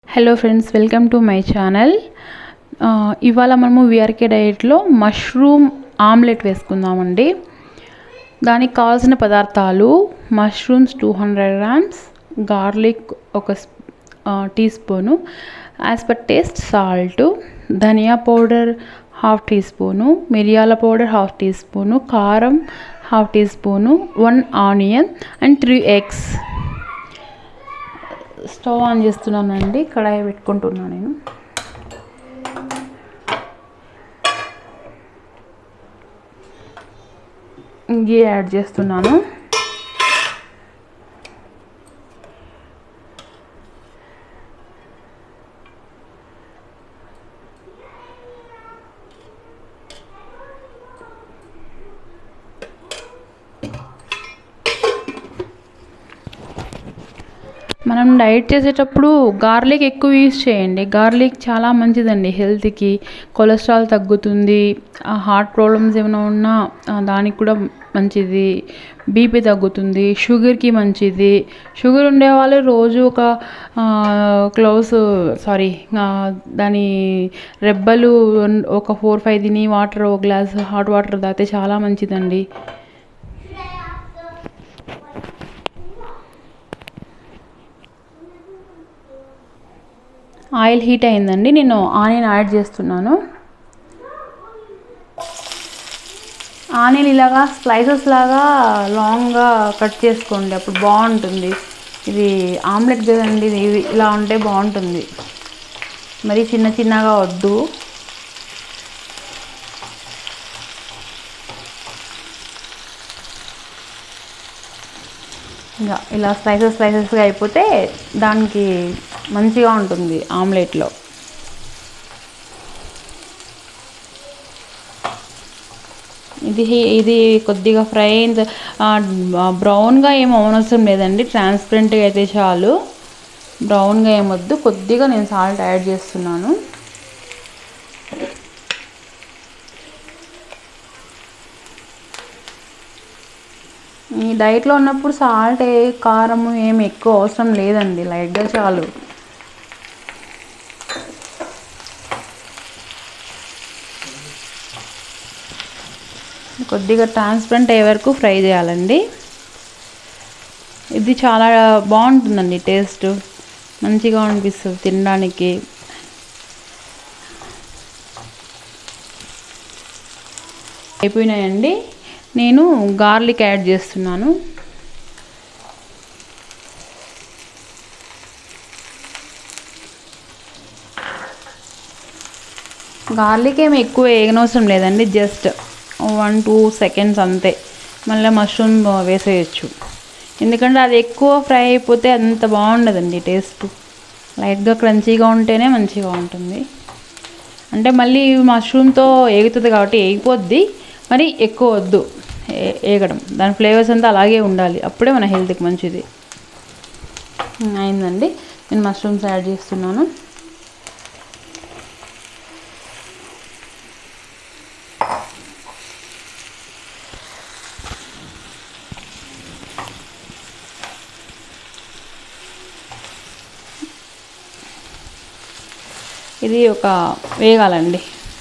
Hello friends welcome to my channel ఇవాళ మనము VRK డైట్లో మష్రూమ్ ఆమ్లెట్ వేసుకుందామండి దానికి కావాల్సిన పదార్థాలు mushrooms two hundred grams garlic ఒక teaspoon as per taste salt ధనియా పౌడర్ హాఫ్ టీ స్పూను మిరియాల పౌడర్ హాఫ్ టీ స్పూను కారం half teaspoon one onion and three eggs stove on చేస్తున్నానండి కడాయి పెట్టుకుంటున్నాను నేను గీ యాడ్ చేస్తున్నాను మనం డైట్ చేసేటప్పుడు గార్లిక్ ఎక్కువ యూజ్ చేయండి గార్లిక్ చాలా మంచిదండి హెల్త్కి కొలెస్ట్రాల్ తగ్గుతుంది హార్ట్ ప్రాబ్లమ్స్ ఏమైనా ఉన్నా దానికి కూడా మంచిది బీపీ తగ్గుతుంది షుగర్కి మంచిది షుగర్ ఉండేవాళ్ళు రోజు ఒక క్లోవ్స్ సారీ దాని రెబ్బలు ఒక ఫోర్ ఫైవ్ తిని వాటర్ ఒక గ్లాస్ హాట్ వాటర్ తాగితే చాలా మంచిదండి ఆయిల్ హీట్ అయిందండి నేను ఆనియన్ యాడ్ చేస్తున్నాను ఆనియన్ ఇలాగా స్లైసెస్ లాగా లాంగ్గా కట్ చేసుకోండి అప్పుడు బాగుంటుంది ఇది ఆమ్లెట్ కదండి ఇది ఇలా ఉంటే బాగుంటుంది మరి చిన్న చిన్నగా వద్దు ఇంకా ఇలా స్లైసెస్ స్లైసెస్గా అయిపోతే దానికి మంచిగా ఉంటుంది ఆమ్లెట్లో ఇది ఇది కొద్దిగా ఫ్రై అయిన బ్రౌన్గా ఏం అవనవసరం లేదండి ట్రాన్స్పరెంట్గా అయితే చాలు బ్రౌన్గా ఏమొద్దు కొద్దిగా నేను సాల్ట్ యాడ్ చేస్తున్నాను ఈ డైట్లో ఉన్నప్పుడు సాల్ట్ కారం ఏమి ఎక్కువ అవసరం లేదండి లైట్గా చాలు కొద్దిగా ట్రాన్స్పరెంట్ అయ్యే వరకు ఫ్రై చేయాలండి ఇది చాలా బాగుంటుందండి టేస్ట్ మంచిగా అనిపిస్తుంది తినడానికి అయిపోయినాయండి నేను గార్లిక్ యాడ్ చేస్తున్నాను గార్లిక్ ఏమి ఎక్కువ వేయనవసరం లేదండి జస్ట్ వన్ టూ సెకండ్స్ అంతే మళ్ళీ మష్రూమ్ వేసేయచ్చు ఎందుకంటే అది ఎక్కువ ఫ్రై అయిపోతే అంత బాగుండదండి టేస్ట్ లైట్గా క్రంచీగా ఉంటేనే మంచిగా ఉంటుంది అంటే మళ్ళీ మష్రూమ్తో ఏగుతుంది కాబట్టి ఏగిపోద్ది మరి ఎక్కువ వద్దు వేగడం దాని ఫ్లేవర్స్ అంతా అలాగే ఉండాలి అప్పుడే మన హెల్త్కి మంచిది అయిందండి నేను మష్రూమ్స్ యాడ్ చేస్తున్నాను ఇది ఒక వేగాలండి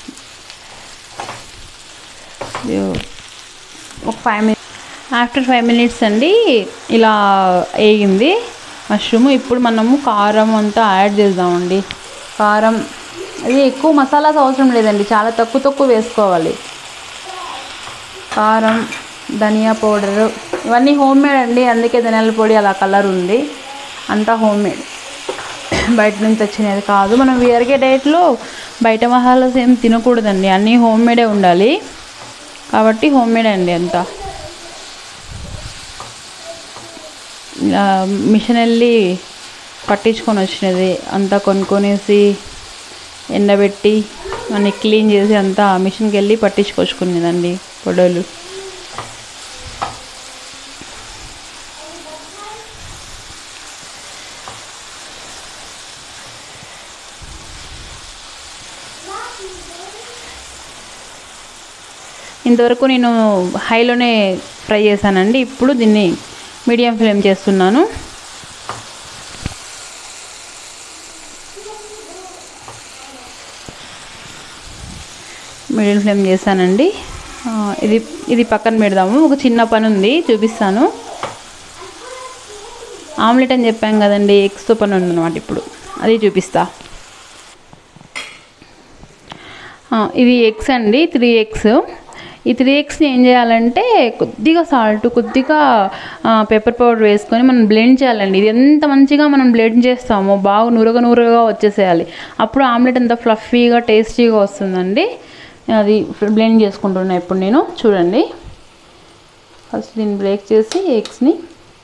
ఒక five minutes after five minutes అండి ఇలా వేగింది మష్రూమ్ ఇప్పుడు మనము కారం అంతా యాడ్ చేద్దామండి కారం అది ఎక్కువ మసాలాస్ అవసరం లేదండి చాలా తక్కువ తక్కువ వేసుకోవాలి కారం ధనియా పౌడరు ఇవన్నీ హోమ్ మేడ్ అండి అందుకే ధనియాల పొడి అలా కలర్ ఉంది అంతా హోమ్ మేడ్ బయట నుంచి వచ్చినది కాదు మనం విఆర్కే డైట్లో బయట మసాలాస్ ఏం తినకూడదండి అన్నీ హోమ్ మేడే ఉండాలి కాబట్టి హోమ్ మేడ్ అండి అంతా మిషన్ వెళ్ళి పట్టించుకొని వచ్చినది అంతా కొనుక్కొనేసి ఎండబెట్టి అన్ని క్లీన్ చేసి అంతా మిషన్కి వెళ్ళి పట్టించుకొచ్చుకునేదండి పొడవులు ఇంతవరకు నేను హైలోనే ఫ్రై చేశానండి ఇప్పుడు దీన్ని మీడియం ఫ్లేమ్ చేస్తున్నాను మిడిల్ ఫ్లేమ్ చేశానండి ఆ, ఇది ఇది పక్కన పెడదాము ఒక చిన్న పని ఉంది చూపిస్తాను ఆమ్లెట్ అని చెప్పాం కదండి ఎగ్స్తో పని ఉందన్నమాట ఇప్పుడు అది చూపిస్తా ఆ, ఇది ఎగ్స్ అండి త్రీ ఎగ్స్ ఈ త్రీ ఎగ్స్ని ఏం చేయాలంటే కొద్దిగా సాల్ట్ కొద్దిగా పెప్పర్ పౌడర్ వేసుకొని మనం బ్లెండ్ చేయాలండి ఇది ఎంత మంచిగా మనం బ్లెండ్ చేస్తామో బాగా నురగ నురగగా వచ్చేసేయాలి అప్పుడు ఆమ్లెట్ ఎంత ఫ్లఫీగా టేస్టీగా వస్తుందండి అది బ్లెండ్ చేసుకుంటున్నా ఇప్పుడు నేను చూడండి ఫస్ట్ దీన్ని బ్రేక్ చేసి ఎగ్స్ని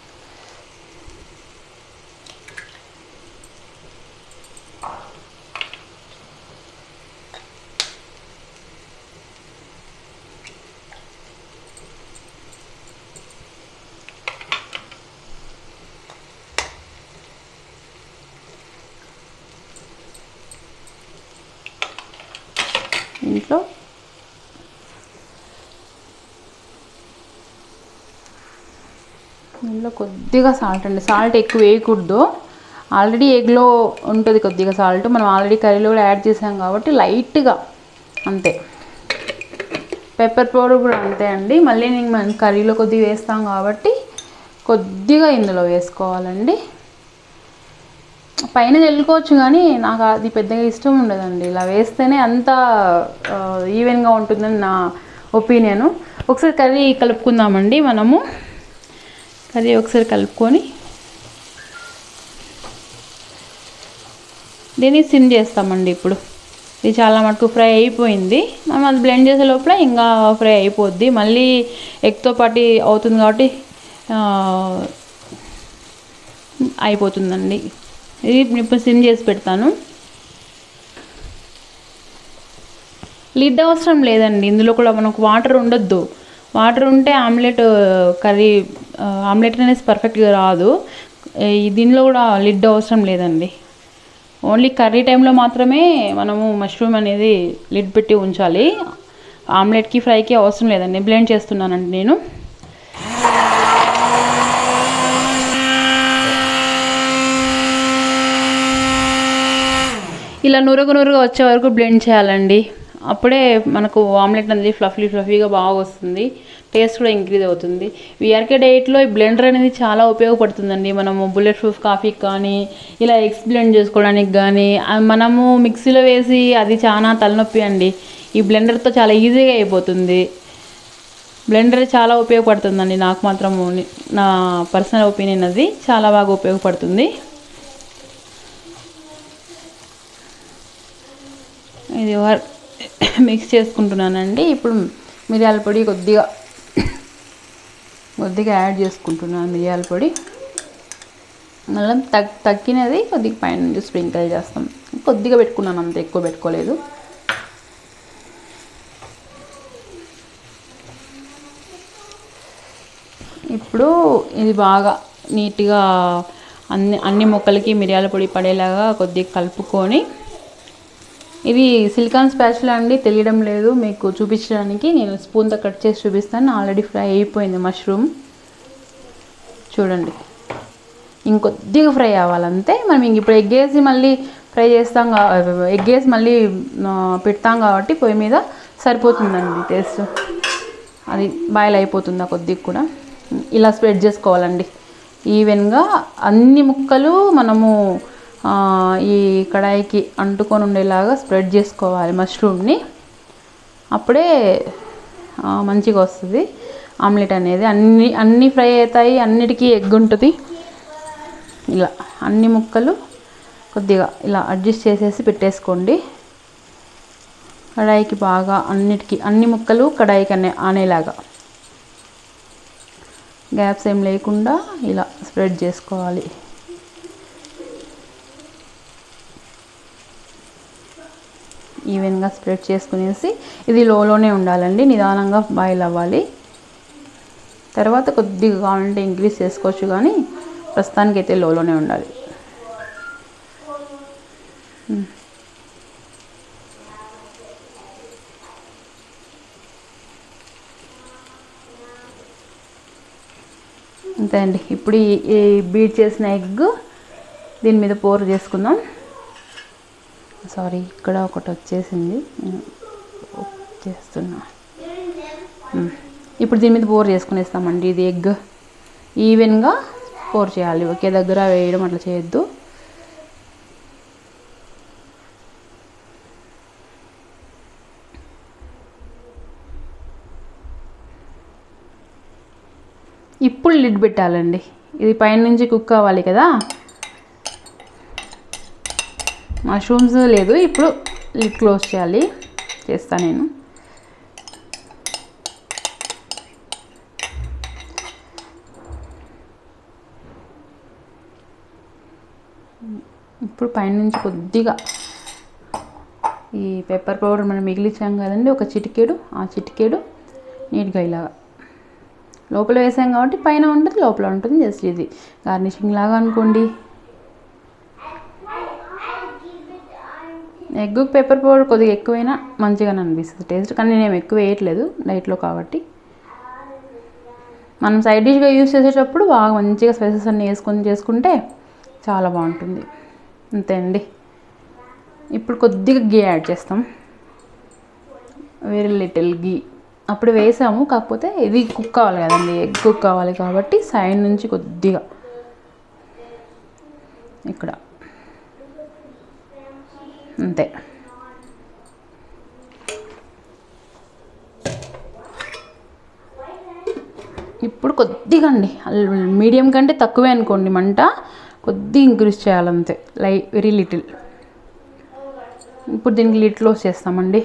ఇంట్లో దీనిలో కొద్దిగా సాల్ట్ అండి సాల్ట్ ఎక్కువ వేయకూడదు ఆల్రెడీ ఎగ్లో ఉంటుంది కొద్దిగా సాల్ట్ మనం ఆల్రెడీ కర్రీలో కూడా యాడ్ చేసాం కాబట్టి లైట్గా అంతే పెప్పర్ పౌడర్ కూడా అంతే అండి మళ్ళీ నేను మనం కర్రీలో కొద్దిగా వేస్తాం కాబట్టి కొద్దిగా ఇందులో వేసుకోవాలండి పైన చల్లుకోవచ్చు కానీ నాకు అది పెద్దగా ఇష్టం ఉండదండి ఇలా వేస్తేనే అంత ఈవెన్గా ఉంటుందని నా ఒపీనియను ఒకసారి కర్రీ కలుపుకుందామండి మనము కర్రీ ఒకసారి కలుపుకొని దీన్ని సిమ్ చేస్తామండి ఇప్పుడు ఇది చాలా మటుకు ఫ్రై అయిపోయింది మనం అది బ్లెండ్ చేసే లోపల ఇంకా ఫ్రై అయిపోద్ది మళ్ళీ ఎగ్తో పాటు అవుతుంది కాబట్టి ఆ, అయిపోతుందండి ఇది ఇప్పుడు సిమ్ చేసి పెడతాను లిడ్ అవసరం లేదండి ఇందులో కూడా మనకు వాటర్ ఉండొద్దు వాటర్ ఉంటే ఆమ్లెట్ కర్రీ ఆమ్లెట్ అనేది పర్ఫెక్ట్గా రాదు ఈ దీనిలో కూడా లిడ్ అవసరం లేదండి ఓన్లీ కర్రీ టైంలో మాత్రమే మనము మష్రూమ్ అనేది లిడ్ పెట్టి ఉంచాలి ఆమ్లెట్కి ఫ్రైకి అవసరం లేదండి బ్లెండ్ చేస్తున్నానండి నేను ఇలా నురుగు నురుగు వచ్చే వరకు బ్లెండ్ చేయాలండి అప్పుడే మనకు ఆమ్లెట్ అనేది ఫ్లఫీ ఫ్లఫీగా బాగా వస్తుంది టేస్ట్ కూడా ఇంక్రీజ్ అవుతుంది విఆర్కే డైట్లో ఈ బ్లెండర్ అనేది చాలా ఉపయోగపడుతుందండి మనము బుల్లెట్ ప్రూఫ్ కాఫీకి కానీ ఇలా ఎగ్స్ బ్లెండ్ చేసుకోవడానికి కానీ ఆ మనము మిక్సీలో వేసి అది చాలా తలనొప్పి అండి ఈ బ్లెండర్తో చాలా ఈజీగా అయిపోతుంది బ్లెండర్ చాలా ఉపయోగపడుతుందండి నాకు మాత్రం నా పర్సనల్ ఒపీనియన్ అది చాలా బాగా ఉపయోగపడుతుంది ఇది వర్ మిక్స్ చేసుకుంటున్నానండి ఇప్పుడు మిరియాల పొడి కొద్దిగా కొద్దిగా యాడ్ చేసుకుంటున్నాను మిరియాల పొడి మళ్ళీ తగ్ తగ్గినది కొద్దిగా పైన నుంచి స్ప్రింకిల్ చేస్తాం కొద్దిగా పెట్టుకున్నాను అంత ఎక్కువ పెట్టుకోలేదు ఇప్పుడు ఇది బాగా నీట్గా అన్ని అన్ని మొక్కలకి మిరియాల పొడి పడేలాగా కొద్దిగా కలుపుకొని ఇది సిలికాన్ స్పాచులా అండి తెలియడం లేదు మీకు చూపించడానికి నేను స్పూన్తో కట్ చేసి చూపిస్తాను ఆల్రెడీ ఫ్రై అయిపోయింది మష్రూమ్ చూడండి ఇంకొద్దిగా ఫ్రై అవ్వాలంతే మనం ఇంక ఇప్పుడు ఎగ్ వేసి మళ్ళీ ఫ్రై చేస్తాం కా ఎగ్ వేసి మళ్ళీ ఆ, పెడతాం కాబట్టి పొయ్యి మీద సరిపోతుందండి టేస్ట్ అది బాయిల్ అయిపోతుంది ఆ కొద్దిగా కూడా ఇలా స్ప్రెడ్ చేసుకోవాలండి ఈవెన్గా అన్ని ముక్కలు మనము ఆ, ఈ కడాయికి అంటుకొని ఉండేలాగా స్ప్రెడ్ చేసుకోవాలి మష్రూమ్ని అప్పుడే ఆ, మంచిగా వస్తుంది ఆమ్లెట్ అనేది అన్ని అన్ని ఫ్రై అవుతాయి అన్నిటికీ ఎగ్ ఉంటుంది ఇలా అన్ని ముక్కలు కొద్దిగా ఇలా అడ్జస్ట్ చేసేసి పెట్టేసుకోండి కడాయికి బాగా అన్నిటికీ అన్ని ముక్కలు కడాయికి అనే ఆనేలాగా గ్యాప్స్ ఏం లేకుండా ఇలా స్ప్రెడ్ చేసుకోవాలి ఈవెన్గా స్ప్రెడ్ చేసుకునేసి ఇది లోలోనే ఉండాలండి నిదానంగా బాయిల్ అవ్వాలి తర్వాత కొద్దిగా కావాలంటే ఇంక్రీజ్ చేసుకోవచ్చు కానీ ప్రస్తుతానికి అయితే లోలోనే ఉండాలి అంతే అండి ఇప్పుడు ఈ ఈ బీట్ చేసిన ఎగ్ దీని మీద పోర్ చేసుకుందాం సారీ ఇక్కడ ఒకటి వచ్చేసింది నేను చేస్తున్నా మ్మ్. ఇప్పుడు దీని మీద బోర్ చేసుకునేస్తామండి ఇది ఎగ్ ఈవెన్గా పోర్ చేయాలి ఒకే దగ్గర వేయడం అట్లా చేయొద్దు ఇప్పుడు లిడ్ పెట్టాలండి ఇది పైనుంచి కుక్ అవ్వాలి కదా మష్రూమ్స్ లేదు ఇప్పుడు లిడ్ క్లోజ్ చేయాలి చేస్తా నేను ఇప్పుడు పైనుంచి కొద్దిగా ఈ పెప్పర్ పౌడర్ మనం మిగిలించాం కదండి ఒక చిటికేడు ఆ చిటికేడు నీట్గా ఇలాగా లోపల వేసాం కాబట్టి పైన ఉంటుంది లోపల ఉంటుంది జస్ట్ ఇది గార్నిషింగ్ లాగా అనుకోండి ఎగ్ పెప్పర్ పౌడర్ కొద్దిగా ఎక్కువైనా మంచిగానే అనిపిస్తుంది టేస్ట్ కానీ నేను ఎక్కువ వేయట్లేదు డైట్లో కాబట్టి మనం సైడ్ డిష్గా యూస్ చేసేటప్పుడు బాగా మంచిగా స్పైసెస్ అన్నీ వేసుకొని చేసుకుంటే చాలా బాగుంటుంది అంతే అండి ఇప్పుడు కొద్దిగా గీ యాడ్ చేస్తాం వెరీ లిటిల్ గీ అప్పుడు వేసాము కాకపోతే ఇది కుక్ కావాలి కదండి ఎగ్ కుక్ కావాలి కాబట్టి సైడ్ నుంచి కొద్దిగా ఇక్కడ అంతే ఇప్పుడు కొద్దిగా అండి మీడియం కంటే తక్కువే అనుకోండి మంట కొద్దిగా ఇంక్రీజ్ చేయాలంతే లై వెరీ లిటిల్ ఇప్పుడు దీనికి లిట్ క్లోజ్ చేస్తామండి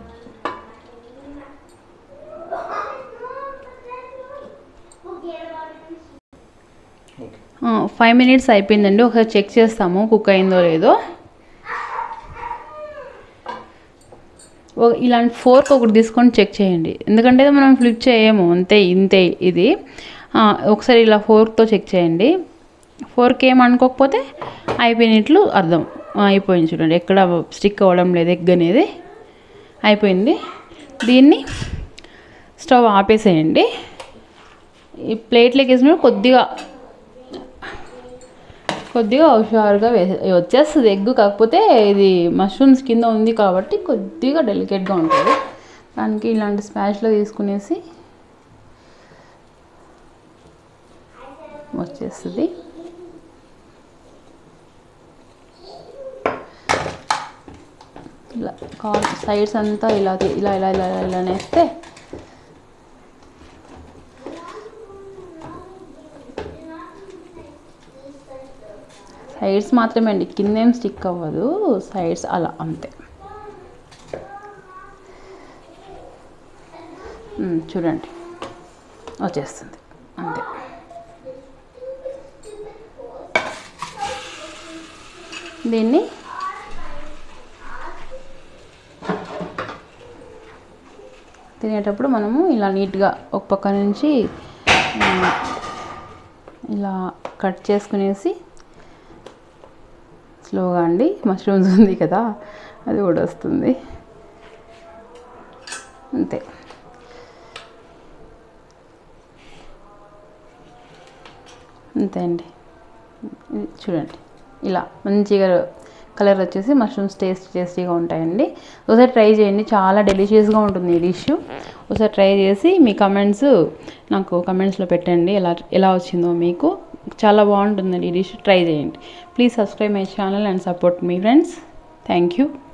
ఫైవ్ మినిట్స్ అయిపోయిందండి ఒకసారి చెక్ చేస్తాము కుక్ అయిందో లేదో ఓ- ఇలాంటి ఫోర్క్ ఒకటి తీసుకొని చెక్ చేయండి ఎందుకంటే ఇది మనం ఫ్లిప్ చేయము అంతే ఇంతే ఇది ఆ, ఒకసారి ఇలా ఫోర్క్తో చెక్ చేయండి ఫోర్క్ ఏం అనుకోకపోతే అయిపోయినట్లు అర్థం ఆ, అయిపోయింది చూడండి ఎక్కడ స్టిక్ అవ్వడం లేదు ఎగ్ అనేది అయిపోయింది దీన్ని స్టవ్ ఆపేసేయండి ఈ ప్లేట్లోకి వేసినప్పుడు కొద్దిగా కొద్దిగా హుషారుగా వేసే వచ్చేస్తుంది ఎగ్ కాకపోతే ఇది మష్రూమ్స్ కింద ఉంది కాబట్టి కొద్దిగా డెలికేట్గా ఉంటుంది దానికి ఇలాంటి స్పాష్లో తీసుకునేసి వచ్చేస్తుంది ఇలా కాల్ సైడ్స్ అంతా ఇలా తీ- ఇలా ఇలా ఇలా ఇలా ఇలా నేస్తే సైడ్స్ మాత్రమే అండి కింద ఏం స్టిక్ అవ్వదు సైడ్స్ అలా అంతే మ్మ్, చూడండి వచ్చేస్తుంది అంతే దీన్ని తినేటప్పుడు మనము ఇలా నీట్గా ఒక పక్క నుంచి ఆ, ఇలా కట్ చేసుకునేసి స్లోగా అండి మష్రూమ్స్ ఉంది కదా అది కూడా వస్తుంది అంతే అంతే అండి ఇది చూడండి ఇలా మంచిగా కలర్ వచ్చేసి మష్రూమ్స్ టేస్ట్ టేస్టీగా ఉంటాయండి ఒకసారి ట్రై చేయండి చాలా డెలిషియస్గా ఉంటుంది ఈ డిష్ ఒకసారి ట్రై చేసి మీ కమెంట్స్ నాకు కమెంట్స్లో పెట్టండి ఎలా ఎలా వచ్చిందో మీకు చాలా బాగుంటుందండి ఈ డిష్ ట్రై చేయండి please subscribe my channel and support మీ ఫ్రెండ్స్ థ్యాంక్ యూ